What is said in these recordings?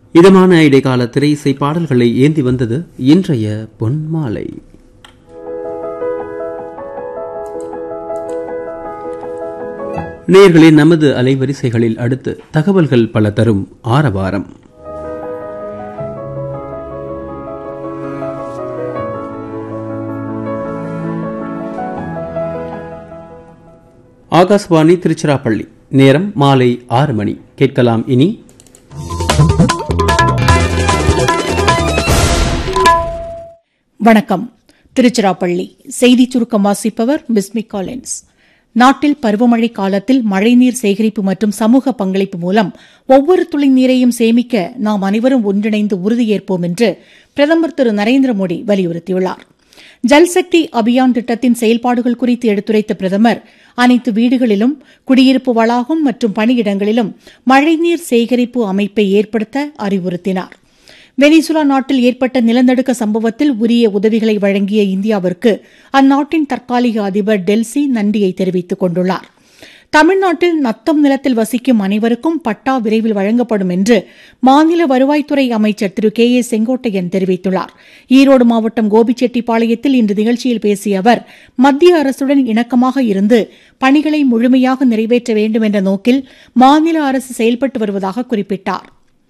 இதமான இடைக்கால திரை இசை பாடல்களை ஏந்தி வந்தது இன்றைய பொன்மாலை நேயர்களே நமது அலைவரிசைகளில் அடுத்து தகவல்கள் பல தரும் ஆரவாரம் ஆகாசவாணி திருச்சிராப்பள்ளி நேரம் மாலை ஆறு மணி கேட்கலாம் இனி வணக்கம் திருச்சிராப்பள்ளி செய்தி சுருக்கம் வாசிப்பவர் பிஸ்மி காலின்ஸ் நாட்டில் பருவமழை காலத்தில் மழைநீர் சேகரிப்பு மற்றும் சமூக பங்களிப்பு மூலம் ஒவ்வொரு துளி நீரையும் சேமிக்க நாம் அனைவரும் ஒன்றிணைந்து உறுதியேற்போம் என்று பிரதமர் திரு நரேந்திர மோடி வலியுறுத்தியுள்ளார் ஜல்சக்தி அபியான் திட்டத்தின் செயல்பாடுகள் குறித்து எடுத்துரைத்த பிரதமர் அனைத்து வீடுகளிலும் குடியிருப்பு வளாகம் மற்றும் பணியிடங்களிலும் மழைநீர் சேகரிப்பு அமைப்பை ஏற்படுத்த அறிவுறுத்தினார் வெனிசுலா நாட்டில் ஏற்பட்ட நிலநடுக்க சம்பவத்தில் உரிய உதவிகளை வழங்கிய இந்தியாவிற்கு அந்நாட்டின் தற்காலிக அதிபர் டெல்சி நன்றியை தெரிவித்துக் கொண்டுள்ளார் தமிழ்நாட்டில் நத்தம் நிலத்தில் வசிக்கும் அனைவருக்கும் பட்டா விரைவில் வழங்கப்படும் என்று மாநில வருவாய்த்துறை அமைச்சர் திரு கே ஏ செங்கோட்டையன் தெரிவித்துள்ளார் ஈரோடு மாவட்டம் கோபிச்செட்டிப்பாளையத்தில் இன்று நிகழ்ச்சியில் பேசிய அவர் மத்திய அரசுடன் இணக்கமாக இருந்து பணிகளை முழுமையாக நிறைவேற்ற வேண்டும் என்ற நோக்கில் மாநில அரசு செயல்பட்டு வருவதாக குறிப்பிட்டார்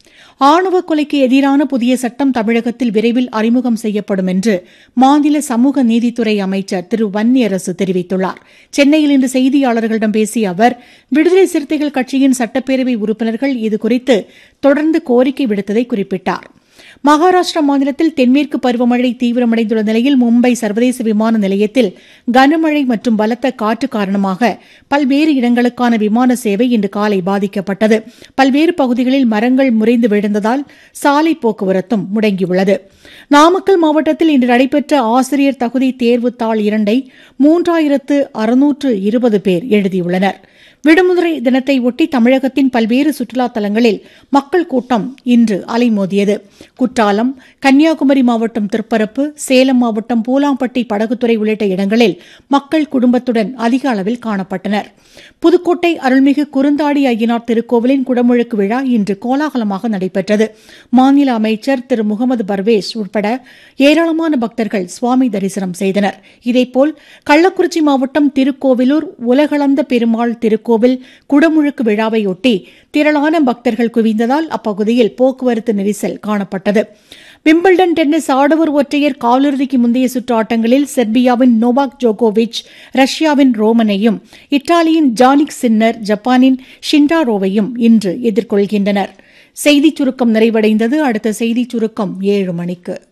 ஆணவ கொலைக்கு எதிரான புதிய சட்டம் தமிழகத்தில் விரைவில் அறிமுகம் செய்யப்படும் என்று மாநில சமூக நீதித்துறை அமைச்சர் திரு வன்னியரசு தெரிவித்துள்ளார் சென்னையில் இன்று செய்தியாளர்களிடம் பேசிய அவர் விடுதலை சிறுத்தைகள் கட்சியின் சட்டப்பேரவை உறுப்பினர்கள் இதுகுறித்து தொடர்ந்து கோரிக்கை விடுத்ததை குறிப்பிட்டார் மகாராஷ்டிரா மாநிலத்தில் தென்மேற்கு பருவமழை தீவிரமடைந்துள்ள நிலையில் மும்பை சர்வதேச விமான நிலையத்தில் கனமழை மற்றும் பலத்த காற்று காரணமாக பல்வேறு இடங்களுக்கான விமான சேவை இன்று காலை பாதிக்கப்பட்டது பல்வேறு பகுதிகளில் மரங்கள் முறிந்து விழுந்ததால் சாலை போக்குவரத்தும் முடங்கியுள்ளது நாமக்கல் மாவட்டத்தில் இன்று நடைபெற்ற ஆசிரியர் தகுதி தேர்வு தாள் இரண்டை மூன்றாயிரத்து அறுநூற்று இருபது பேர் எழுதியுள்ளனா் விடுமுறை தினத்தை ஒட்டி தமிழகத்தின் பல்வேறு சுற்றுலா தலங்களில் மக்கள் கூட்டம் இன்று அலைமோதியது குற்றாலம் கன்னியாகுமரி மாவட்டம் திருப்பரப்பு சேலம் மாவட்டம் பூலாம்பட்டி படகுத்துறை உள்ளிட்ட இடங்களில் மக்கள் குடும்பத்துடன் அதிக அளவில் காணப்பட்டனர் புதுக்கோட்டை அருள்மிகு குறுந்தாடி ஐயனார் திருக்கோவிலின் குடமுழுக்கு விழா இன்று கோலாகலமாக நடைபெற்றது மாநில அமைச்சர் திரு முகமது பர்வேஸ் உட்பட ஏராளமான பக்தர்கள் சுவாமி தரிசனம் செய்தனர் இதேபோல் கள்ளக்குறிச்சி மாவட்டம் திருக்கோவிலூர் உலகளந்த பெருமாள் திருக்கோவில் கோவில் குடமுழுக்கு விழாவையொட்டி திரளான பக்தர்கள் குவிந்ததால் அப்பகுதியில் போக்குவரத்து நெரிசல் காணப்பட்டது விம்பிள்டன் டென்னிஸ் ஆடவர் ஒற்றையர் காலிறுதிக்கு முந்தைய சுற்று ஆட்டங்களில் செர்பியாவின் நோவாக் ஜோகோவிச் ரஷ்யாவின் ரோமனையும் இத்தாலியின் ஜானிக் சின்னர் ஜப்பானின் ஷிண்டாரோவையும் இன்று எதிர்கொள்கின்றனர் செய்திச் சுருக்கம் நிறைவடைந்தது அடுத்த செய்திச் சுருக்கம் ஏழு மணிக்கு